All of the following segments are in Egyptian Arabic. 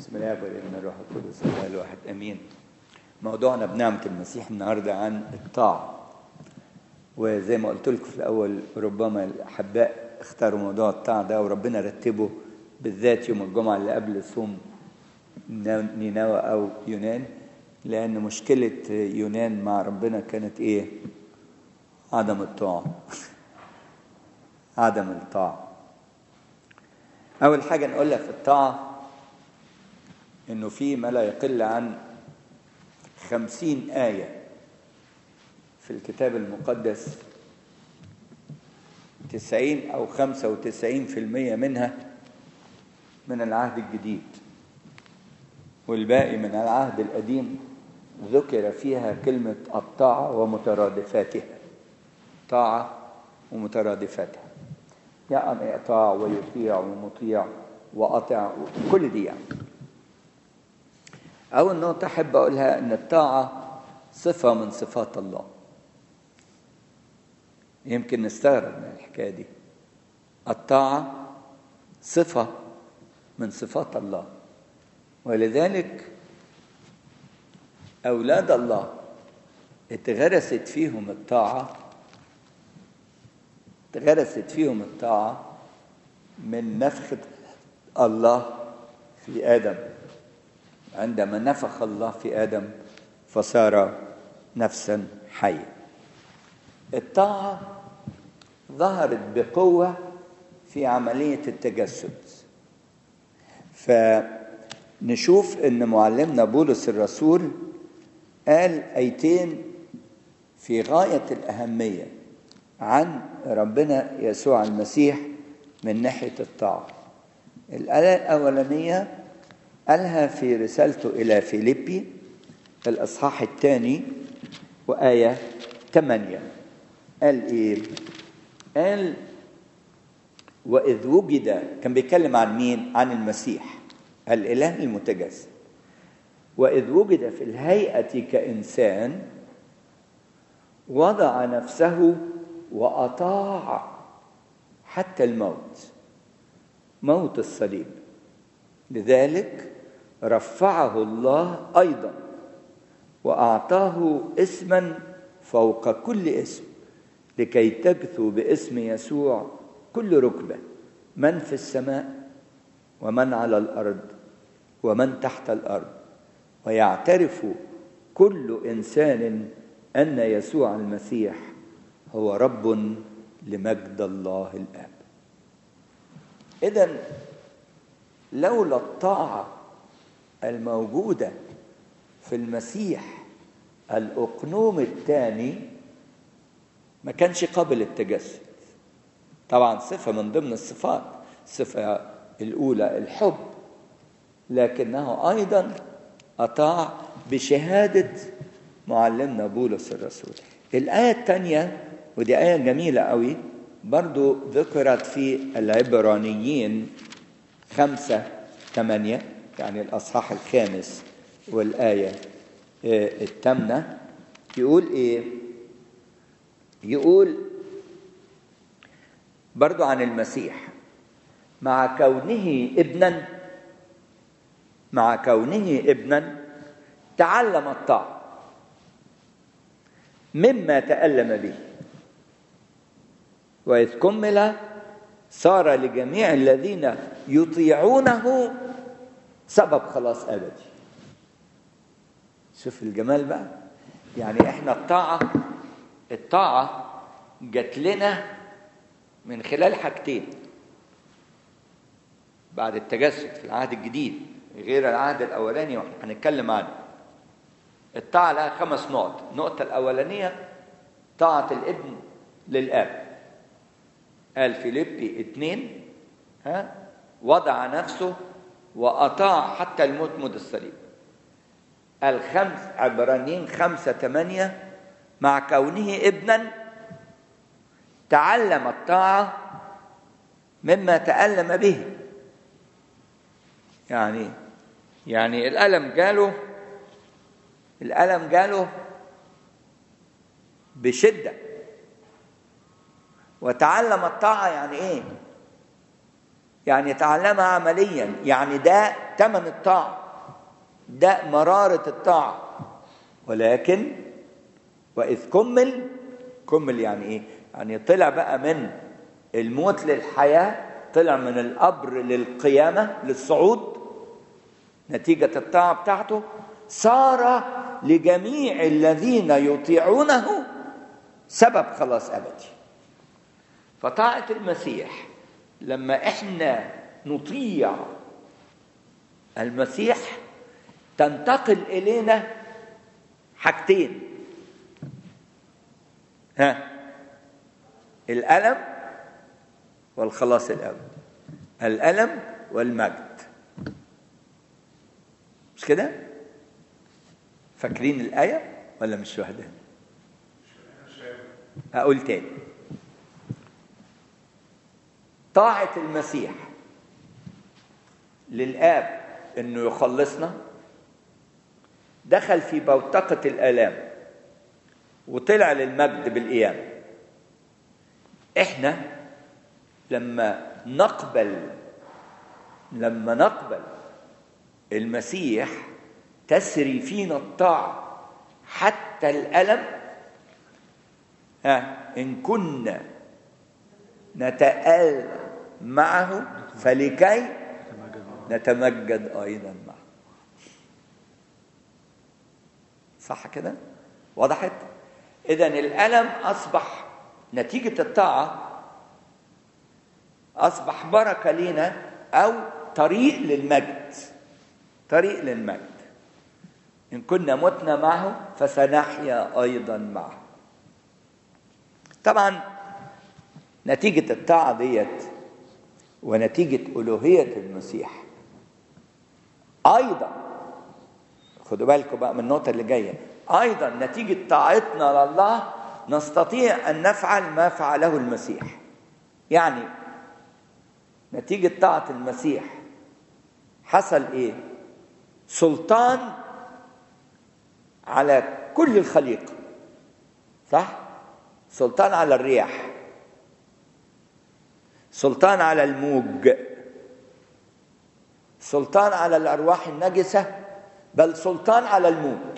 بسم الله والابن الروح القدس الله الواحد امين موضوعنا بنعمه المسيح النهارده عن الطاعه وزي ما قلت لكم في الاول ربما الاحباء اختاروا موضوع الطاعه ده وربنا رتبه بالذات يوم الجمعه اللي قبل صوم نينوى او يونان لان مشكله يونان مع ربنا كانت ايه عدم الطاعه عدم الطاعه اول حاجه نقولها في الطاعه انه في ما لا يقل عن خمسين آية في الكتاب المقدس تسعين أو خمسة وتسعين في المية منها من العهد الجديد والباقي من العهد القديم ذكر فيها كلمة الطاعة ومترادفاتها طاعة ومترادفاتها يعني يطاع ويطيع ومطيع وأطع كل دي يعني أول نقطة أحب أقولها أن الطاعة صفة من صفات الله يمكن نستغرب من الحكاية دي الطاعة صفة من صفات الله ولذلك أولاد الله اتغرست فيهم الطاعة اتغرست فيهم الطاعة من نفخة الله في آدم عندما نفخ الله في ادم فصار نفسا حيا الطاعه ظهرت بقوه في عمليه التجسد فنشوف ان معلمنا بولس الرسول قال ايتين في غايه الاهميه عن ربنا يسوع المسيح من ناحيه الطاعه الايه الاولانيه قالها في رسالته إلى فيليبي الأصحاح الثاني وآية 8 قال إيه؟ قال وإذ وجد كان بيتكلم عن مين؟ عن المسيح الإله المتجسد وإذ وجد في الهيئة كإنسان وضع نفسه وأطاع حتى الموت موت الصليب لذلك رفعه الله ايضا واعطاه اسما فوق كل اسم لكي تجثو باسم يسوع كل ركبه من في السماء ومن على الارض ومن تحت الارض ويعترف كل انسان ان يسوع المسيح هو رب لمجد الله الاب اذا لولا الطاعة الموجودة في المسيح الأقنوم الثاني ما كانش قابل التجسد طبعا صفة من ضمن الصفات الصفة الأولى الحب لكنه أيضا أطاع بشهادة معلمنا بولس الرسول الآية الثانية ودي آية جميلة قوي برضو ذكرت في العبرانيين خمسة ثمانية يعني الأصحاح الخامس والآية الثامنة يقول إيه؟ يقول برضو عن المسيح مع كونه ابنا مع كونه ابنا تعلم الطاعة مما تألم به وإذ كمل صار لجميع الذين يطيعونه سبب خلاص ابدي شوف الجمال بقى يعني احنا الطاعه الطاعه جات لنا من خلال حاجتين بعد التجسد في العهد الجديد غير العهد الاولاني واحنا هنتكلم عنه الطاعه لها خمس نقط النقطه الاولانيه طاعه الابن للاب قال فيليبي اتنين ها وضع نفسه وأطاع حتى الموت موت الصليب الخمس عبرانيين خمسة ثمانية مع كونه ابنا تعلم الطاعة مما تألم به يعني يعني الألم جاله الألم جاله بشدة وتعلم الطاعة يعني إيه؟ يعني تعلمها عمليا يعني ده ثمن الطاعة ده مرارة الطاعة ولكن وإذ كمل كمل يعني إيه؟ يعني طلع بقى من الموت للحياة طلع من القبر للقيامة للصعود نتيجة الطاعة بتاعته صار لجميع الذين يطيعونه سبب خلاص أبدي فطاعة المسيح لما احنا نطيع المسيح تنتقل الينا حاجتين ها الالم والخلاص الابدي الالم والمجد مش كده فاكرين الايه ولا مش واخدين هقول تاني طاعة المسيح للآب إنه يخلصنا دخل في بوتقة الآلام وطلع للمجد بالقيامة إحنا لما نقبل لما نقبل المسيح تسري فينا الطاعة حتى الألم ها إن كنا نتألم معه فلكي نتمجد أيضا معه صح كده وضحت إذا الألم أصبح نتيجة الطاعة أصبح بركة لنا أو طريق للمجد طريق للمجد إن كنا متنا معه فسنحيا أيضا معه طبعا نتيجة الطاعة ديت ونتيجة ألوهية المسيح أيضا خدوا بالكم بقى من النقطة اللي جاية أيضا نتيجة طاعتنا لله نستطيع أن نفعل ما فعله المسيح يعني نتيجة طاعة المسيح حصل إيه؟ سلطان على كل الخليقة صح؟ سلطان على الرياح سلطان على الموج سلطان على الارواح النجسه بل سلطان على الموت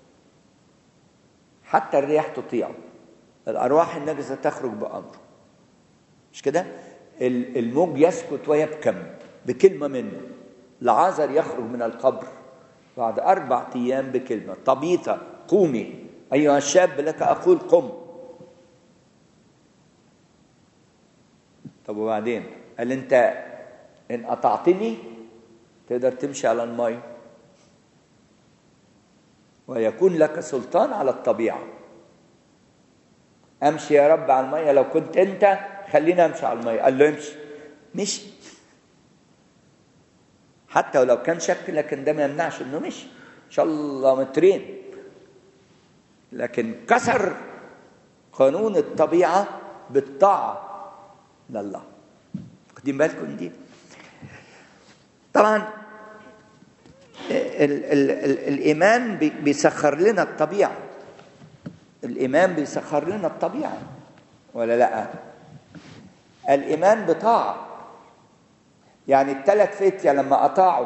حتى الرياح تطيع الارواح النجسه تخرج بامره مش كده الموج يسكت ويبكم بكلمه منه لعازر يخرج من القبر بعد اربع ايام بكلمه طبيطه قومي ايها الشاب لك اقول قم طب وبعدين قال انت ان قطعتني تقدر تمشي على المي ويكون لك سلطان على الطبيعه امشي يا رب على الميه لو كنت انت خليني امشي على الميه قال له امشي مشي حتى ولو كان شك لكن ده ما يمنعش انه مشي ان شاء الله مترين لكن كسر قانون الطبيعه بالطاعه لله واخدين بالكم دي طبعا ال ال ال الايمان بيسخر لنا الطبيعه الايمان بيسخر لنا الطبيعه ولا لا الايمان بطاعه يعني الثلاث فتية لما اطاعوا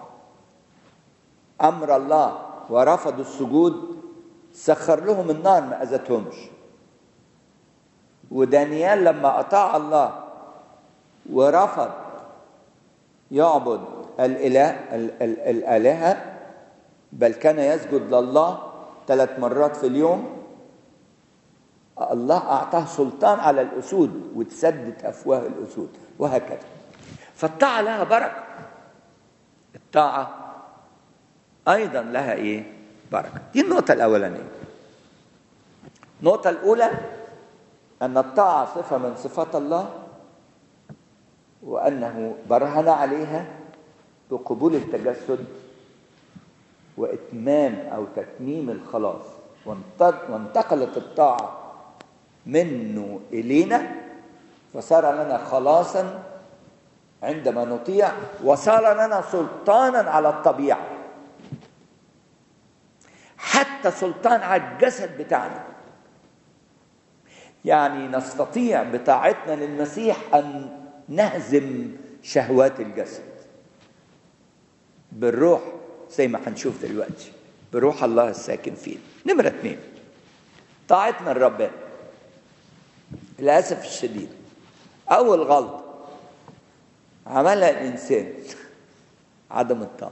امر الله ورفضوا السجود سخر لهم النار ما اذتهمش ودانيال لما اطاع الله ورفض يعبد الاله ال ال الالهه بل كان يسجد لله ثلاث مرات في اليوم الله اعطاه سلطان على الاسود وتسدت افواه الاسود وهكذا فالطاعه لها بركه الطاعه ايضا لها ايه بركه دي النقطه الاولانيه النقطه الاولى أن الطاعة صفة من صفات الله وأنه برهن عليها بقبول التجسد وإتمام أو تتميم الخلاص وانتقلت الطاعة منه إلينا فصار لنا خلاصا عندما نطيع وصار لنا سلطانا على الطبيعة حتى سلطان على الجسد بتاعنا يعني نستطيع بطاعتنا للمسيح ان نهزم شهوات الجسد بالروح زي ما هنشوف دلوقتي بروح الله الساكن فينا نمرة اتنين طاعتنا لربنا للأسف الشديد أول غلطة عملها الإنسان عدم الطاعة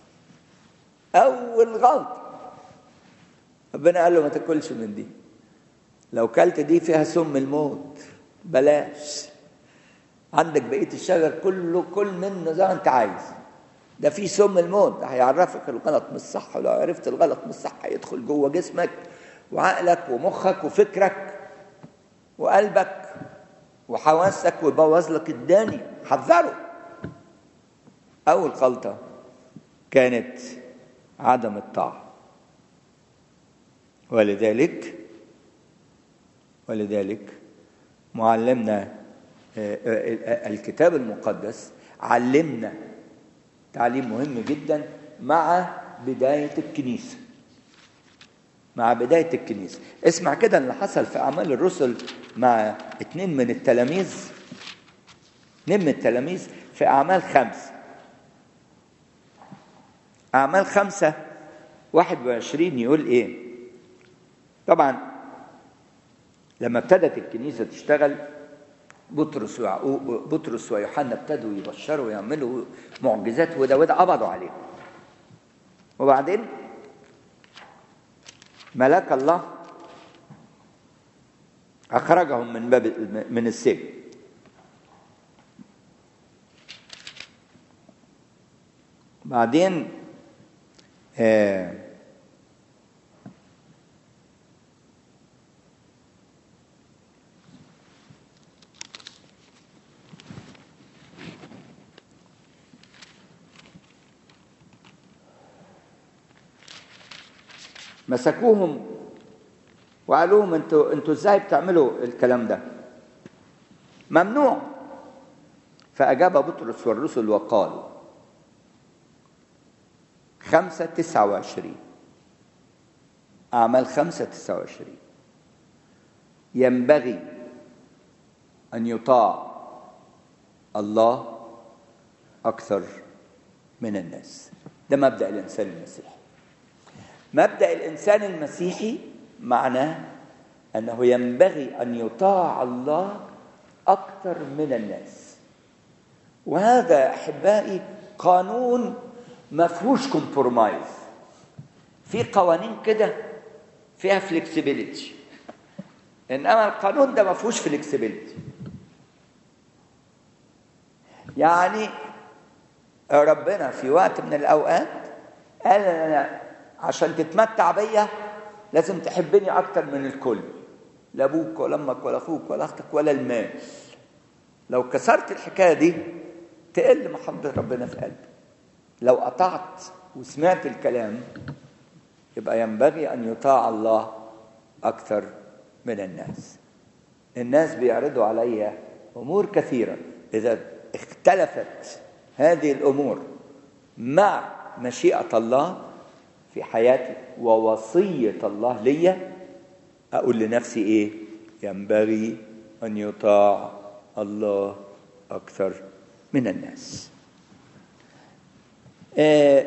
أول غلطة ربنا قال له ما تاكلش من دي لو كلت دي فيها سم الموت بلاش عندك بقية الشجر كله كل منه زي ما انت عايز ده في سم الموت ده هيعرفك الغلط من الصح ولو عرفت الغلط من الصح هيدخل جوه جسمك وعقلك ومخك وفكرك وقلبك وحواسك ويبوظ لك الداني حذره أول غلطة كانت عدم الطاعة ولذلك ولذلك معلمنا الكتاب المقدس علمنا تعليم مهم جدا مع بداية الكنيسة مع بداية الكنيسة اسمع كده اللي حصل في أعمال الرسل مع اتنين من التلاميذ اتنين من التلاميذ في أعمال خمسة أعمال خمسة واحد وعشرين يقول إيه طبعا لما ابتدت الكنيسة تشتغل بطرس ويعقوب بطرس ويوحنا ابتدوا يبشروا ويعملوا معجزات وده وده قبضوا عليهم وبعدين ملاك الله أخرجهم من باب من السجن بعدين آه مسكوهم وقالوا لهم انتوا انتوا ازاي بتعملوا الكلام ده؟ ممنوع فأجاب بطرس والرسل وقالوا خمسة تسعة وعشرين أعمال خمسة تسعة وعشرين ينبغي أن يطاع الله أكثر من الناس ده مبدأ الإنسان المسيحي مبدا الانسان المسيحي معناه انه ينبغي ان يطاع الله اكثر من الناس وهذا احبائي قانون ما فيهوش كومبرومايز في قوانين كده فيها فلكسبيليتي انما القانون ده ما فيهوش فلكسبيليتي يعني ربنا في وقت من الاوقات قال انا عشان تتمتع بيا لازم تحبني اكتر من الكل لا ابوك ولا امك ولا اخوك ولا اختك ولا المال لو كسرت الحكايه دي تقل محبه ربنا في قلبي لو قطعت وسمعت الكلام يبقى ينبغي ان يطاع الله اكثر من الناس الناس بيعرضوا علي امور كثيره اذا اختلفت هذه الامور مع مشيئه الله في حياتي ووصية الله ليا أقول لنفسي إيه؟ ينبغي أن يطاع الله أكثر من الناس. آه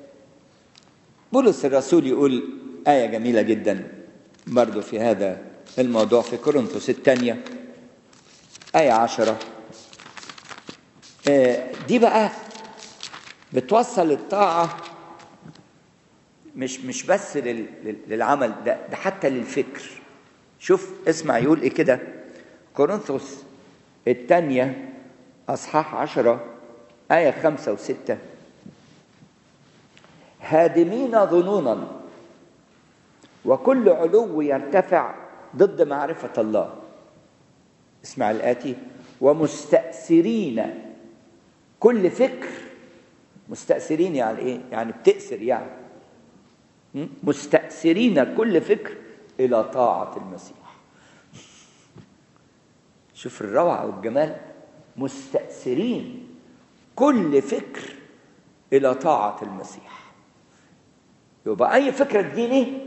بولس الرسول يقول آية جميلة جدا برضو في هذا الموضوع في كورنثوس الثانية آية عشرة آه دي بقى بتوصل الطاعة مش مش بس للعمل ده ده حتى للفكر شوف اسمع يقول ايه كده كورنثوس الثانية أصحاح عشرة آية خمسة وستة هادمين ظنونا وكل علو يرتفع ضد معرفة الله اسمع الآتي ومستأثرين كل فكر مستأثرين يعني إيه؟ يعني بتأثر يعني مستأثرين كل فكر إلى طاعة المسيح شوف الروعة والجمال مستأثرين كل فكر إلى طاعة المسيح يبقى أي فكرة تجيني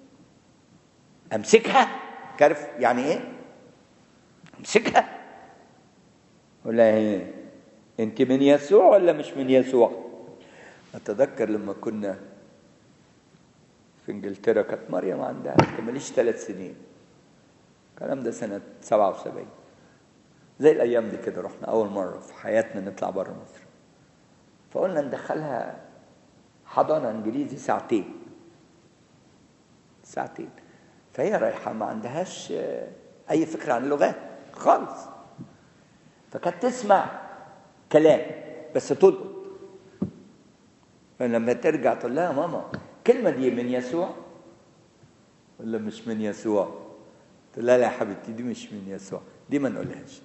أمسكها كارف يعني إيه؟ أمسكها ولا إيه؟ أنت من يسوع ولا مش من يسوع؟ اتذكر لما كنا في انجلترا كانت مريم عندها ماليش ثلاث سنين الكلام ده سنة 77 زي الأيام دي كده رحنا أول مرة في حياتنا نطلع بره مصر فقلنا ندخلها حضانة إنجليزي ساعتين ساعتين فهي رايحة ما عندهاش أي فكرة عن اللغات خالص فكانت تسمع كلام بس تلقط فلما ترجع تقول لها ماما الكلمة دي من يسوع ولا مش من يسوع؟ تقول لها لا يا حبيبتي دي مش من يسوع دي ما نقولهاش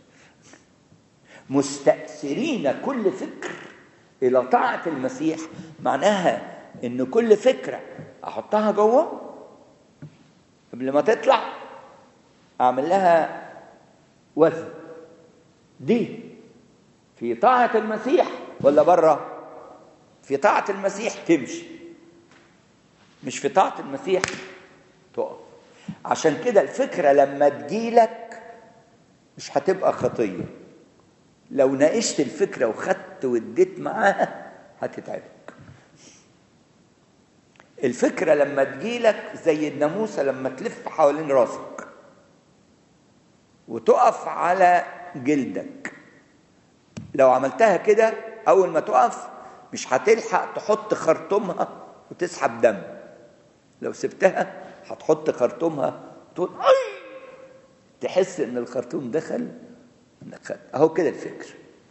مستأثرين كل فكر إلى طاعة المسيح معناها إن كل فكرة أحطها جوه قبل ما تطلع أعمل لها وزن دي في طاعة المسيح ولا بره؟ في طاعة المسيح تمشي مش في طاعة المسيح تقف عشان كده الفكرة لما تجيلك مش هتبقى خطية لو ناقشت الفكرة وخدت واديت معاها هتتعبك الفكرة لما تجيلك زي الناموسة لما تلف حوالين راسك وتقف على جلدك لو عملتها كده أول ما تقف مش هتلحق تحط خرطومها وتسحب دم لو سبتها هتحط خرطومها تقول اي تحس ان الخرطوم دخل اهو كده الفكر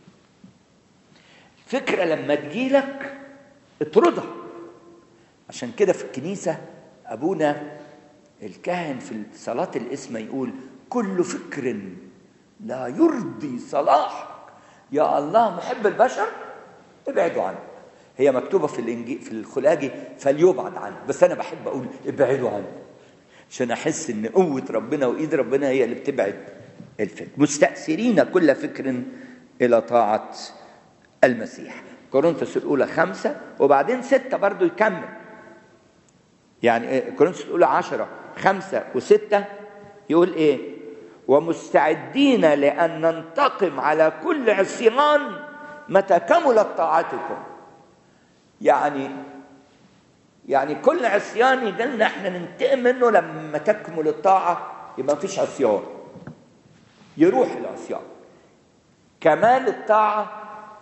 الفكره لما تجيلك اطردها عشان كده في الكنيسه ابونا الكاهن في صلاه الاسم يقول كل فكر لا يرضي صلاحك يا الله محب البشر ابعدوا عنه هي مكتوبة في الإنجيل في الخلاجي فليبعد عنه بس أنا بحب أقول ابعدوا عنه عشان أحس إن قوة ربنا وإيد ربنا هي اللي بتبعد الفكر مستأثرين كل فكر إلى طاعة المسيح كورنثوس الأولى خمسة وبعدين ستة برضو يكمل يعني كورنثوس الأولى عشرة خمسة وستة يقول إيه ومستعدين لأن ننتقم على كل عصيان متى كملت طاعتكم يعني يعني كل عصيان يجي احنا ننتقم منه لما تكمل الطاعه يبقى مفيش عصيان يروح العصيان كمال الطاعه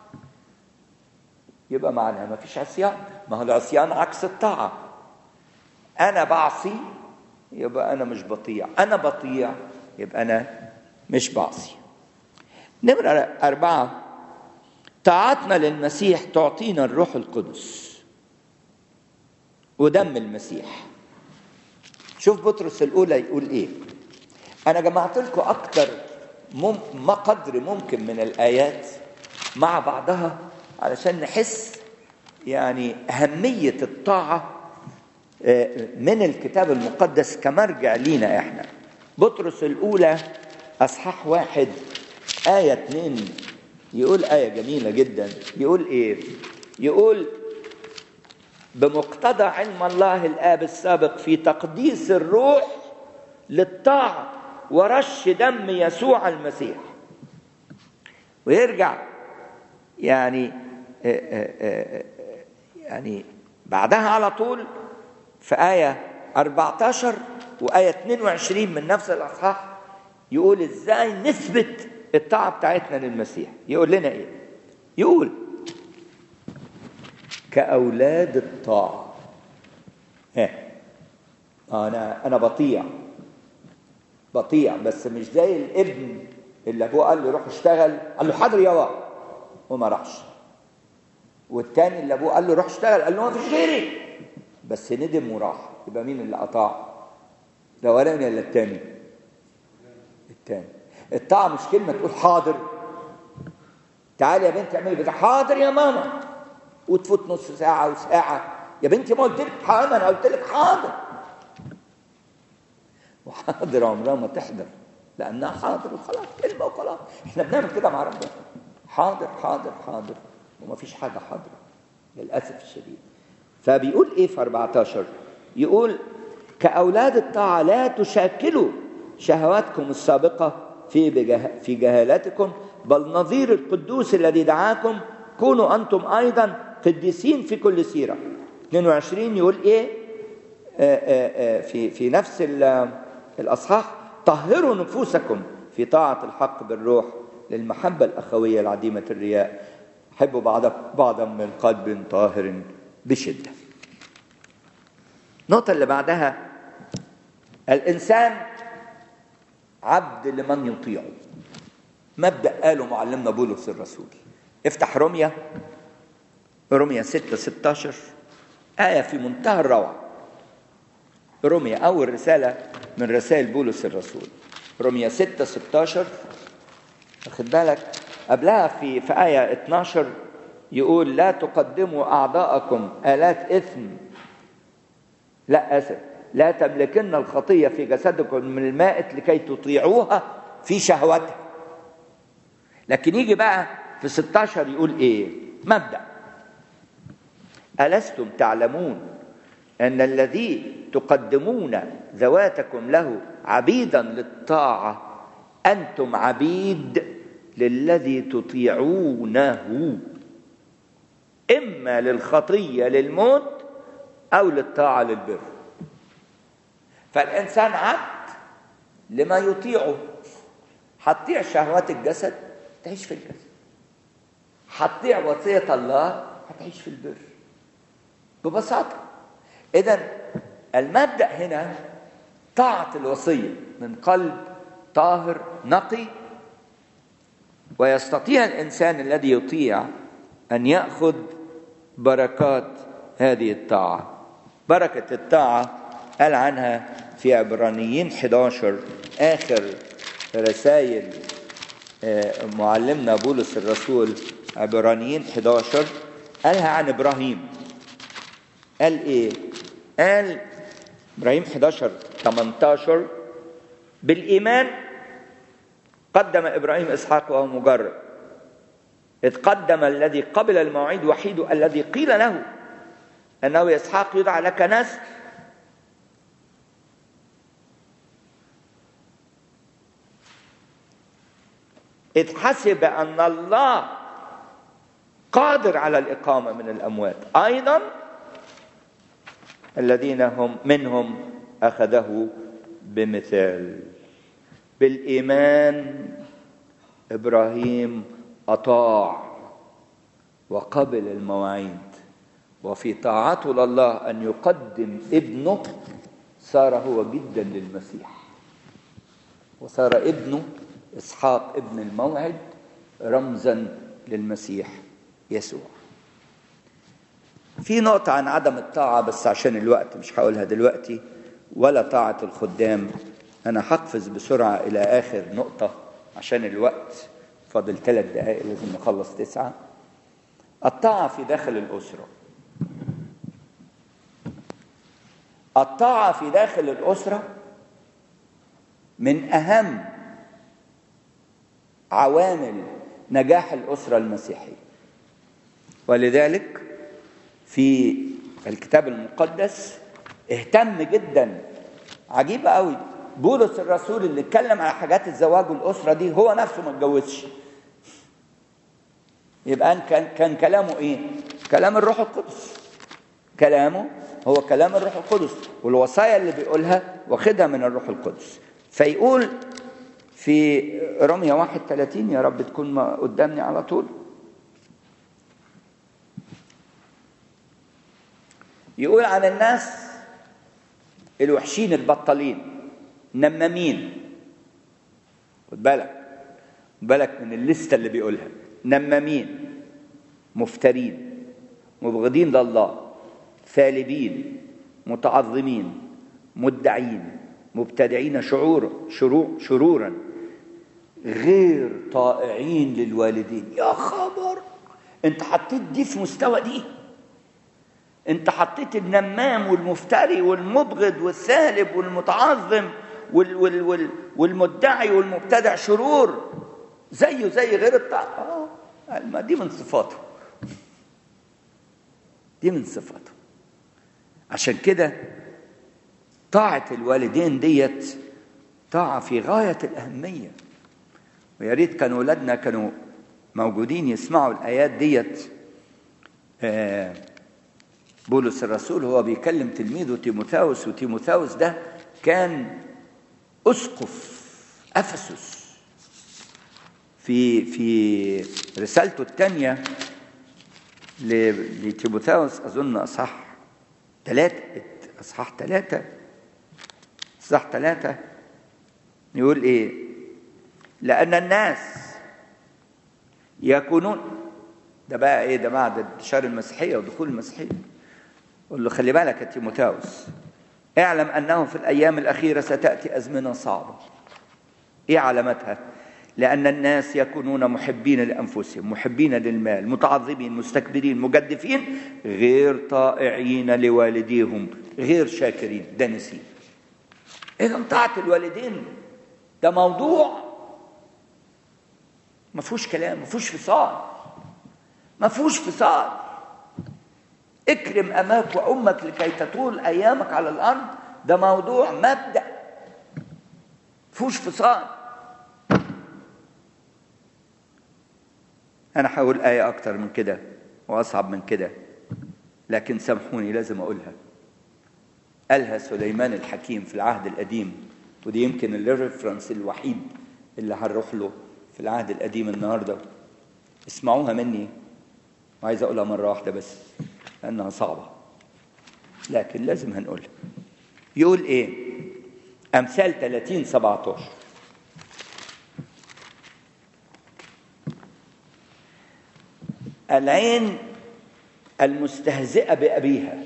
يبقى معناها مفيش عصيان ما هو العصيان عكس الطاعه انا بعصي يبقى انا مش بطيع انا بطيع يبقى انا مش بعصي نمرة أربعة طاعتنا للمسيح تعطينا الروح القدس ودم المسيح شوف بطرس الأولى يقول إيه أنا جمعت لكم أكتر مم ما قدر ممكن من الآيات مع بعضها علشان نحس يعني أهمية الطاعة من الكتاب المقدس كمرجع لينا إحنا بطرس الأولى أصحاح واحد آية اتنين يقول آية جميلة جدا يقول إيه؟ يقول بمقتضى علم الله الآب السابق في تقديس الروح للطاعة ورش دم يسوع المسيح ويرجع يعني يعني بعدها على طول في آية 14 وآية 22 من نفس الأصحاح يقول إزاي نثبت الطاعة بتاعتنا للمسيح يقول لنا إيه يقول كأولاد الطاعة ها أنا أنا بطيع بطيع بس مش زي الابن اللي أبوه قال له روح اشتغل قال له حاضر يا بابا وما راحش والتاني اللي أبوه قال له روح اشتغل قال له ما فيش غيري بس ندم وراح يبقى مين اللي أطاع؟ الأولاني ولا التاني؟ التاني الطاعة مش كلمة تقول حاضر تعالي يا بنتي اعملي بتاع حاضر يا ماما وتفوت نص ساعة وساعة يا بنتي ما قلت لك حاضر أنا قلت لك حاضر وحاضر عمرها ما تحضر لأنها حاضر وخلاص كلمة وخلاص احنا بنعمل كده مع ربنا حاضر حاضر حاضر وما فيش حاجة حاضرة للأسف الشديد فبيقول إيه في 14 يقول كأولاد الطاعة لا تشاكلوا شهواتكم السابقة في بجه... في جهالتكم بل نظير القدوس الذي دعاكم كونوا أنتم أيضا قديسين في كل سيرة 22 يقول إيه آآ آآ في في نفس الأصحاح طهروا نفوسكم في طاعة الحق بالروح للمحبة الأخوية العديمة الرياء حبوا بعض بعضا من قلب طاهر بشدة النقطة اللي بعدها الإنسان عبد لمن يطيعه مبدأ قاله معلمنا بولس الرسول افتح رمية رمية 6 16 آية في منتهى الروعة رمية أول رسالة من رسائل بولس الرسول رمية 6 16 واخد بالك قبلها في في آية 12 يقول لا تقدموا أعضاءكم آلات إثم لا أسف لا تملكن الخطية في جسدكم من المائت لكي تطيعوها في شهوتها لكن يجي بقى في 16 يقول ايه مبدأ ألستم تعلمون أن الذي تقدمون ذواتكم له عبيدا للطاعة أنتم عبيد للذي تطيعونه إما للخطية للموت أو للطاعة للبر فالإنسان عبد لما يطيعه هتطيع شهوات الجسد تعيش في الجسد هتطيع وصية الله هتعيش في البر ببساطة إذا المبدأ هنا طاعة الوصية من قلب طاهر نقي ويستطيع الإنسان الذي يطيع أن يأخذ بركات هذه الطاعة بركة الطاعة قال عنها في عبرانيين 11 آخر رسائل معلمنا بولس الرسول عبرانيين 11 قالها عن إبراهيم قال إيه؟ قال إبراهيم 11 18 بالإيمان قدم إبراهيم إسحاق وهو مجرد إذ قدم الذي قبل المواعيد وحيده الذي قيل له أنه إسحاق يدعى لك نسل إذ حسب أن الله قادر على الإقامة من الأموات أيضا الذين هم منهم أخذه بمثال بالإيمان إبراهيم أطاع وقبل المواعيد وفي طاعته لله أن يقدم ابنه صار هو جدا للمسيح وصار ابنه إسحاق ابن الموعد رمزا للمسيح يسوع في نقطة عن عدم الطاعة بس عشان الوقت مش هقولها دلوقتي ولا طاعة الخدام أنا هقفز بسرعة إلى آخر نقطة عشان الوقت فاضل ثلاث دقائق لازم نخلص تسعة الطاعة في داخل الأسرة الطاعة في داخل الأسرة من أهم عوامل نجاح الأسرة المسيحية ولذلك في الكتاب المقدس اهتم جدا عجيب قوي بولس الرسول اللي اتكلم على حاجات الزواج والأسرة دي هو نفسه ما اتجوزش يبقى كان كان كلامه ايه؟ كلام الروح القدس كلامه هو كلام الروح القدس والوصايا اللي بيقولها واخدها من الروح القدس فيقول في رمية 31 يا رب تكون قدامني على طول يقول عن الناس الوحشين البطالين نمامين خد بالك خد بالك من الليستة اللي بيقولها نمامين مفترين مبغضين لله ثالبين متعظمين مدعين مبتدعين شعور شرور شرورا غير طائعين للوالدين يا خبر انت حطيت دي في مستوى دي انت حطيت النمام والمفتري والمبغض والثالب والمتعظم وال وال وال والمدعي والمبتدع شرور زيه زي غير الطاعة آه دي من صفاته دي من صفاته عشان كده طاعة الوالدين ديت طاعة في غاية الأهمية ويا ريت كانوا ولادنا كانوا موجودين يسمعوا الآيات ديت آه بولس الرسول هو بيكلم تلميذه تيموثاوس وتيموثاوس ده كان اسقف افسس في في رسالته الثانيه لتيموثاوس اظن اصح ثلاثه اصحاح ثلاثه اصحاح ثلاثه يقول ايه لان الناس يكونون ده بقى ايه ده بعد انتشار المسيحيه ودخول المسيحيه قول له خلي بالك يا تيموثاوس اعلم انه في الايام الاخيره ستاتي ازمنه صعبه ايه علامتها لان الناس يكونون محبين لانفسهم محبين للمال متعظمين مستكبرين مجدفين غير طائعين لوالديهم غير شاكرين دانسين اذا طاعه الوالدين ده موضوع ما فيهوش كلام ما فيهوش فصال ما فيهوش فصال اكرم اباك وامك لكي تطول ايامك على الارض ده موضوع مبدا فيهوش فصال انا هقول ايه اكتر من كده واصعب من كده لكن سامحوني لازم اقولها قالها سليمان الحكيم في العهد القديم ودي يمكن الريفرنس الوحيد اللي هنروح له في العهد القديم النهارده اسمعوها مني وعايز اقولها مره واحده بس لانها صعبه لكن لازم هنقولها يقول ايه امثال 30 17 العين المستهزئه بابيها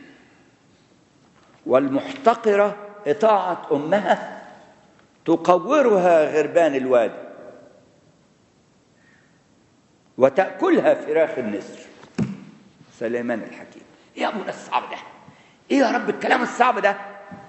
والمحتقره اطاعه امها تقورها غربان الوادي وتاكلها فراخ النسر سليمان الحكيم ايه يا ابونا الصعب ده ايه يا رب الكلام الصعب ده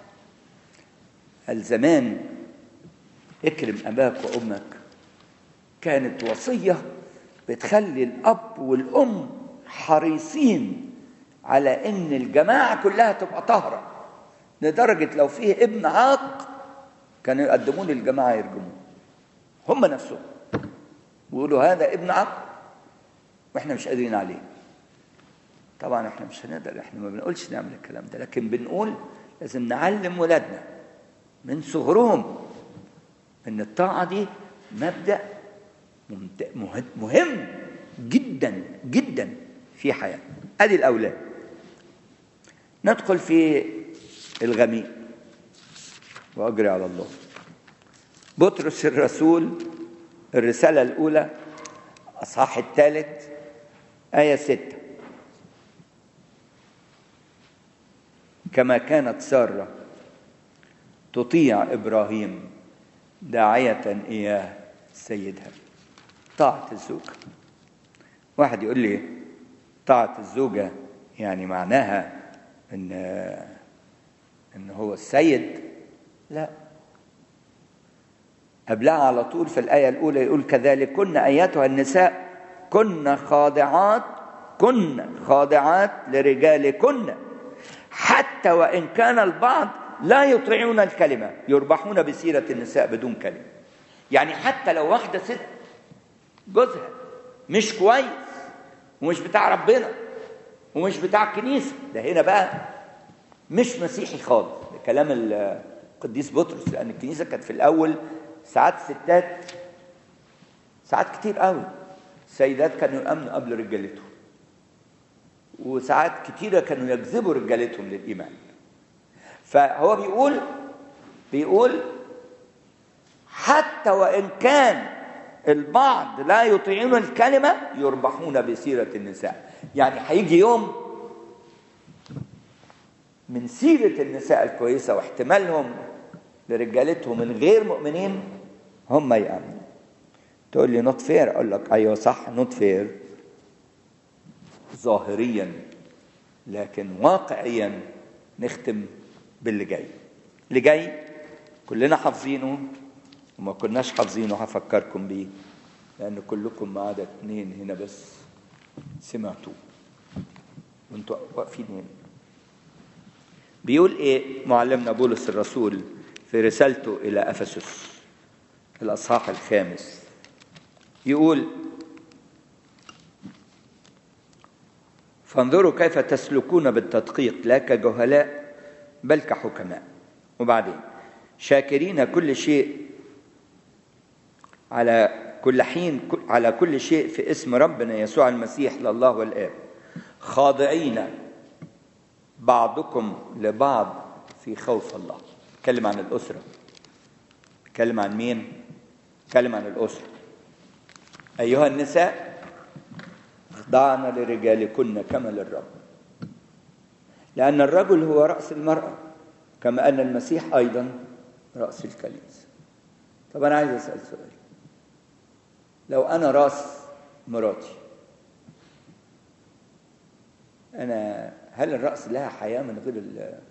الزمان اكرم اباك وامك كانت وصيه بتخلي الاب والام حريصين على ان الجماعه كلها تبقى طاهره لدرجه لو فيه ابن عاق كانوا يقدموه للجماعه يرجموه هم نفسهم ويقولوا هذا ابن عاق واحنا مش قادرين عليه طبعا احنا مش هنقدر احنا ما بنقولش نعمل الكلام ده لكن بنقول لازم نعلم ولادنا من صغرهم ان الطاعه دي مبدا مهم جدا جدا في حياتنا ادي الاولاد ندخل في الغميق واجري على الله بطرس الرسول الرساله الاولى اصحاح الثالث ايه سته كما كانت ساره تطيع ابراهيم داعيه اياه سيدها طاعه الزوجه واحد يقول لي طاعه الزوجه يعني معناها ان ان هو السيد لا قبلها على طول في الايه الاولى يقول كذلك كن ايتها النساء كن خاضعات كن خاضعات لرجالكن حتى وان كان البعض لا يطيعون الكلمه يربحون بسيره النساء بدون كلمه يعني حتى لو واحده ست جوزها مش كويس ومش بتاع ربنا ومش بتاع الكنيسه ده هنا بقى مش مسيحي خالص ده كلام القديس بطرس لان الكنيسه كانت في الاول ساعات ستات ساعات كتير قوي سيدات كانوا يامنوا قبل رجالتهم وساعات كتيرة كانوا يجذبوا رجالتهم للإيمان فهو بيقول بيقول حتى وإن كان البعض لا يطيعون الكلمة يربحون بسيرة النساء يعني هيجي يوم من سيرة النساء الكويسة واحتمالهم لرجالتهم من غير مؤمنين هم يأمنوا تقول لي نوت فير اقول لك ايوه صح نوت فير ظاهريا لكن واقعيا نختم باللي جاي اللي جاي كلنا حافظينه وما كناش حافظينه هفكركم بيه لان كلكم ما عدا اتنين هنا بس سمعتوه وانتوا واقفين هنا بيقول ايه معلمنا بولس الرسول في رسالته الى افسس الاصحاح الخامس يقول فانظروا كيف تسلكون بالتدقيق لا كجهلاء بل كحكماء وبعدين شاكرين كل شيء على كل حين على كل شيء في اسم ربنا يسوع المسيح لله والآب خاضعين بعضكم لبعض في خوف الله اتكلم عن الأسرة اتكلم عن مين اتكلم عن الأسرة أيها النساء اخضعن لرجالكن كما للرب لأن الرجل هو رأس المرأة كما أن المسيح أيضا رأس الكنيسة طب أنا عايز أسأل سؤال لو أنا رأس مراتي أنا هل الرأس لها حياة من غير ال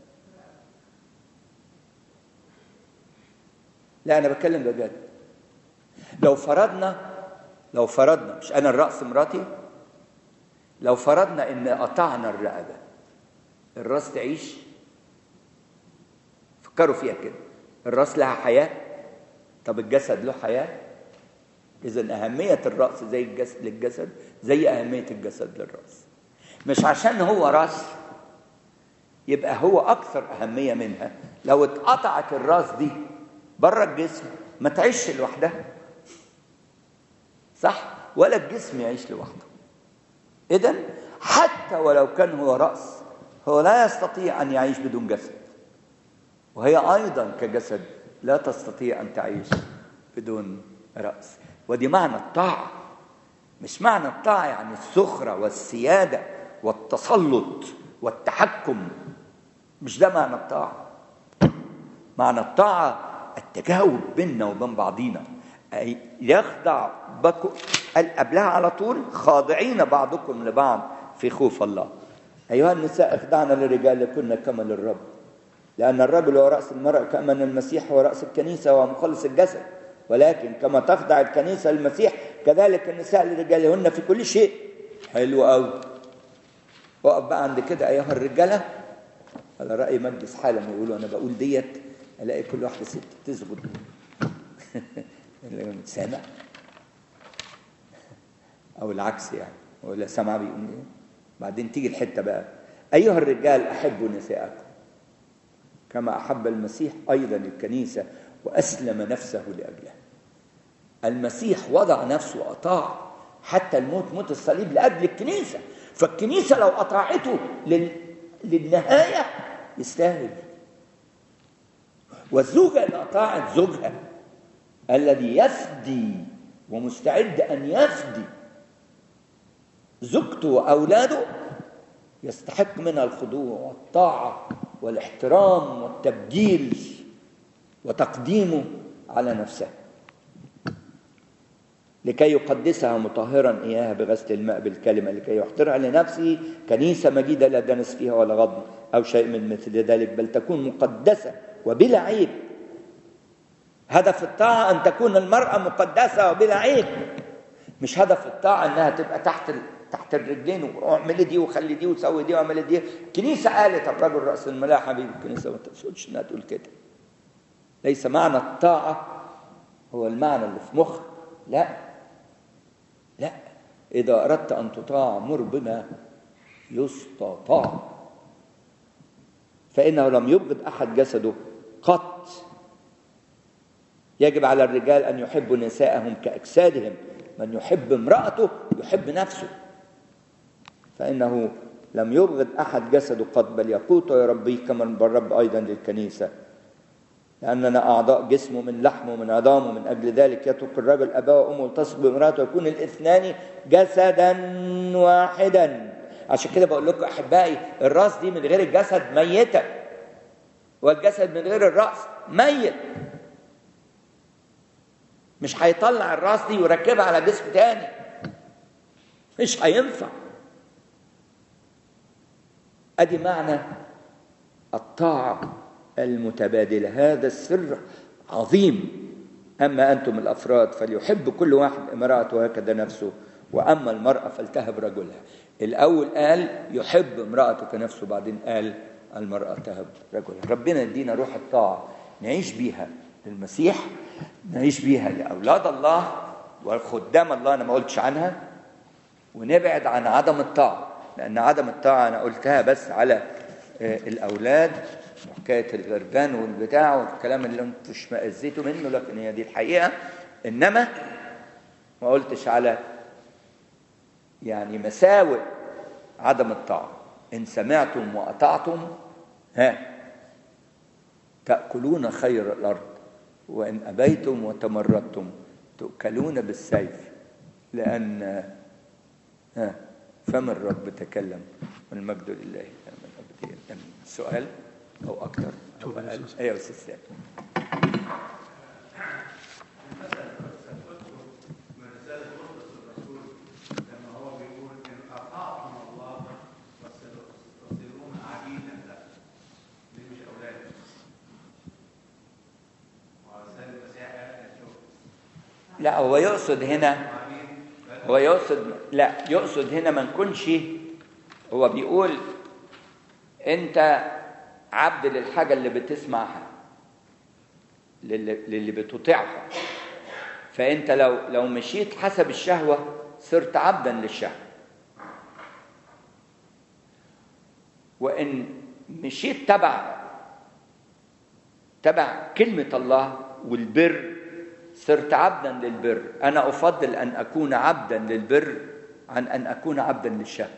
لا أنا بتكلم بجد لو فرضنا لو فرضنا مش أنا الرأس مراتي لو فرضنا إن قطعنا الرقبة الراس تعيش فكروا فيها كده الراس لها حياة طب الجسد له حياة إذا أهمية الرأس زي الجسد للجسد زي أهمية الجسد للرأس مش عشان هو راس يبقى هو أكثر أهمية منها لو اتقطعت الراس دي بره الجسم ما تعيش لوحدها صح ولا الجسم يعيش لوحده إذا حتى ولو كان هو رأس هو لا يستطيع أن يعيش بدون جسد وهي أيضا كجسد لا تستطيع أن تعيش بدون رأس ودي معنى الطاعة مش معنى الطاعة يعني السخرة والسيادة والتسلط والتحكم مش ده معنى الطاعة معنى الطاعة التجاوب بيننا وبين بعضينا أي يخضع بكم قبلها على طول خاضعين بعضكم لبعض في خوف الله أيها النساء اخضعنا لرجالكن كما للرب لأن الرجل هو رأس المرأة كما أن المسيح هو رأس الكنيسة وهو مخلص الجسد ولكن كما تخضع الكنيسة للمسيح كذلك النساء لرجالهن في كل شيء حلو قوي وقف بقى عند كده أيها الرجالة على رأي مجلس حالا يقولوا أنا بقول ديت ألاقي كل واحدة ست تسجد اللي سامع أو العكس يعني ولا سامع بيقول إيه بعدين تيجي الحتة بقى أيها الرجال أحبوا نساءكم كما أحب المسيح أيضا الكنيسة وأسلم نفسه لأجلها المسيح وضع نفسه وأطاع حتى الموت موت الصليب لأجل الكنيسة فالكنيسة لو أطاعته لل... للنهاية يستاهل والزوجة اللي أطاعت زوجها الذي يفدي ومستعد أن يفدي زوجته وأولاده يستحق منها الخضوع والطاعة والاحترام والتبجيل وتقديمه على نفسها لكي يقدسها مطهرا إياها بغسل الماء بالكلمة لكي يحضرها لنفسه كنيسة مجيدة لا دنس فيها ولا غضب أو شيء من مثل ذلك بل تكون مقدسة وبلا عيب هدف الطاعة أن تكون المرأة مقدسة وبلا عيب مش هدف الطاعة أنها تبقى تحت تحت الرجلين واعملي دي وخلي دي وسوي دي واعملي دي الكنيسة قالت الرجل رأس الملاء حبيبي الكنيسة ما تقصدش انها تقول كده ليس معنى الطاعة هو المعنى اللي في مخ لا لا إذا أردت أن تطاع مر بما يستطاع فإنه لم يبغض أحد جسده قط يجب على الرجال أن يحبوا نساءهم كأجسادهم من يحب امرأته يحب نفسه فإنه لم يبغض أحد جسده قط بل يقوت ويربيه كما بالرب أيضا للكنيسة لأننا أعضاء جسمه من لحمه من عظامه من أجل ذلك يترك الرجل أباه وأمه والتصق بامرأته ويكون الاثنان جسدا واحدا عشان كده بقول لكم أحبائي الراس دي من غير الجسد ميتة والجسد من غير الرأس ميت مش هيطلع الراس دي ويركبها على جسم تاني مش هينفع ادي معنى الطاعه المتبادله هذا السر عظيم اما انتم الافراد فليحب كل واحد امراته هكذا نفسه واما المراه فلتهب رجلها الاول قال يحب امراته كنفسه بعدين قال المراه تهب رجلها ربنا يدينا روح الطاعه نعيش بيها للمسيح نعيش بيها لاولاد الله وخدام الله انا ما قلتش عنها ونبعد عن عدم الطاعه لأن عدم الطاعة أنا قلتها بس على آه، الأولاد وحكاية الغربان والبتاع والكلام اللي انتوا اشمئزيتوا منه لكن هي دي الحقيقة إنما ما قلتش على يعني مساوئ عدم الطاعة إن سمعتم وأطعتم ها تأكلون خير الأرض وإن أبيتم وتمردتم تؤكلون بالسيف لأن ها فم الرب تكلم والمجد لله من أبدي آمين. سؤال أو أكثر أو أقل أيوة أستاذ سامي. من رسالة بطرس الرسول لما هو بيقول إن أطعتم الله فستصيرون عبيدا له. دي مش أولاد. ورسالة المسيح قال شوف لا هو يقصد هنا عبيد هو يقصد لا يقصد هنا ما نكونش هو بيقول انت عبد للحاجه اللي بتسمعها للي, للي بتطيعها فانت لو لو مشيت حسب الشهوه صرت عبدا للشهوه وان مشيت تبع تبع كلمه الله والبر صرت عبدا للبر انا افضل ان اكون عبدا للبر عن ان اكون عبدا للشهوه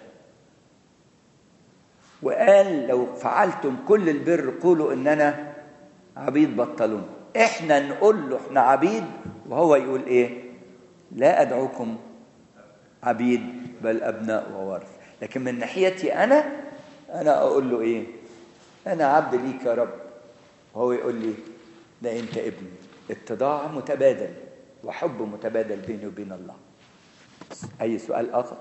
وقال لو فعلتم كل البر قولوا اننا عبيد بطلون احنا نقول له احنا عبيد وهو يقول ايه لا ادعوكم عبيد بل ابناء وورث لكن من ناحيتي انا انا اقول له ايه انا عبد ليك يا رب وهو يقول لي ده انت ابني اتضاع متبادل وحب متبادل بيني وبين الله اي سؤال اخر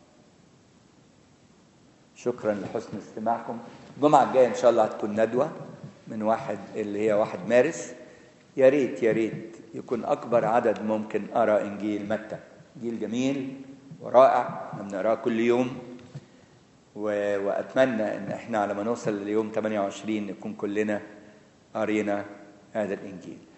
شكرا لحسن استماعكم الجمعه الجايه ان شاء الله هتكون ندوه من واحد اللي هي واحد مارس يا ريت يا ريت يكون اكبر عدد ممكن ارى انجيل متى انجيل جميل ورائع احنا بنقراه كل يوم و... واتمنى ان احنا على ما نوصل ليوم 28 نكون كلنا قرينا هذا الانجيل